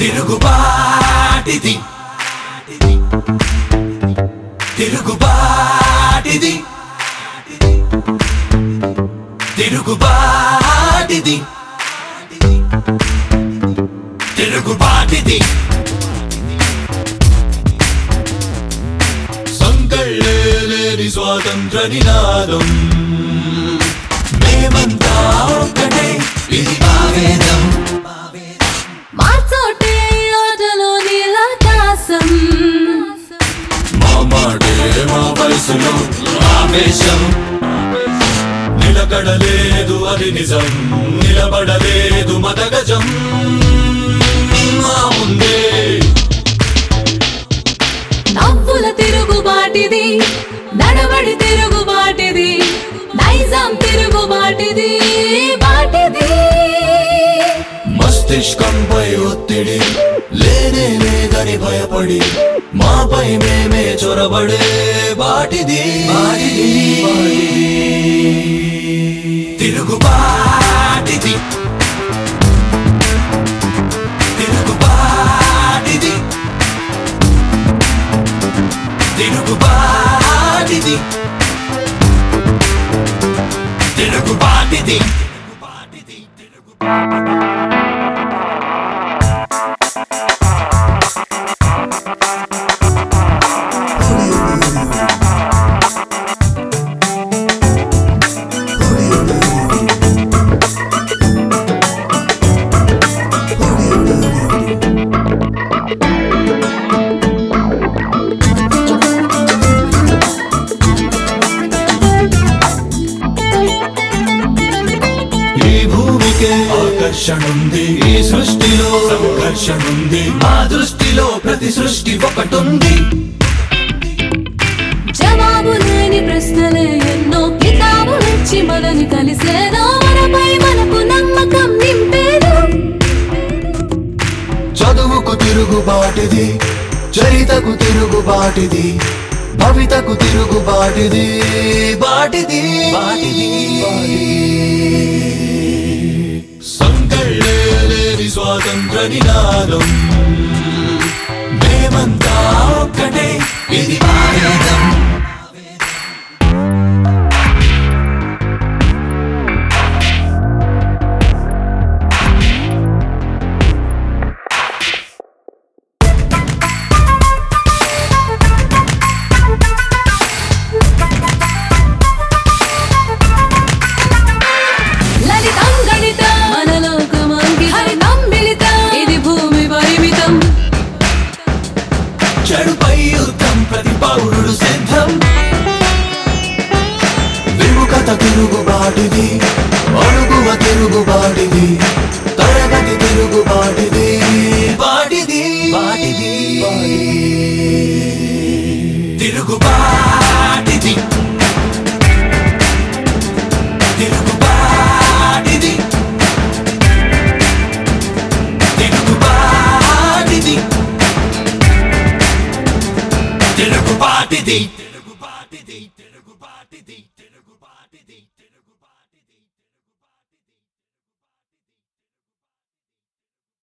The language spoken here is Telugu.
తిరుగుబాటిది తిరుగుబాటిది తిరుగుబాటిది తిరుగుబాటిది సంకళ్ళే లేని స్వాతంత్ర నినాదం మేమంతా ఒక్కటే ఇది ఆవేదం మార్చోటే ఆటలో నీలాకాశం మా మాటే మా వయసులో ఆవేశం నిలకడలేదు అది నిజం నిలబడలేదు మతగజం మా ముందే నవ్వుల తిరుగుబాటిది నడవడి తిరుగుబాటిది నైజాం తిరుగుబాటిది బాటిది మస్తిష్కంపై ఒత్తిడి లేనే లేదని భయపడి మాపై మేమే చొరబడే బాటిది తిరుగుబాటిది తిరుగుబాటిది తిరుగుబాటిది తిరుగుబాటిది ఈ భూమికే ఆకర్షణుంది ఈ సృష్టిలో సంఘర్షణుంది మా దృష్టిలో ప్రతి సృష్టి ఒకటుంది జవాబు లేని ప్రశ్నలే ఎన్నో కితాబులిచ్చి మనని కలిసేదో మనపై మనకు నమ్మకం నింపేదో చదువుకు తిరుగుబాటిది చరితకు తిరుగుబాటిది భవితకు తిరుగుబాటిది బాటిది బాటిది సంకళ్ళే లేని స్వాతంత్ర నినాదం మేమంతా ఒక్కటే ఇది ఆవేదం లలితం గణిత మనలోకమంకి హరితం మిళితం ఇది భూమి పరిమితం చెడుపై యుద్ధం ప్రతి పౌరుడు సిద్ధం విముఖత తిరుగుబాటిది అడుగువ తిరుగుబాటిది తరగతి తిరుగుబాటిది బాటిది బాటిది తిరుగుబాటిది తిరుగుబాటిది తిరుగుబాటిది తిరుగుబాటిది తిరుగుబాటిది తిరుగుబాటిది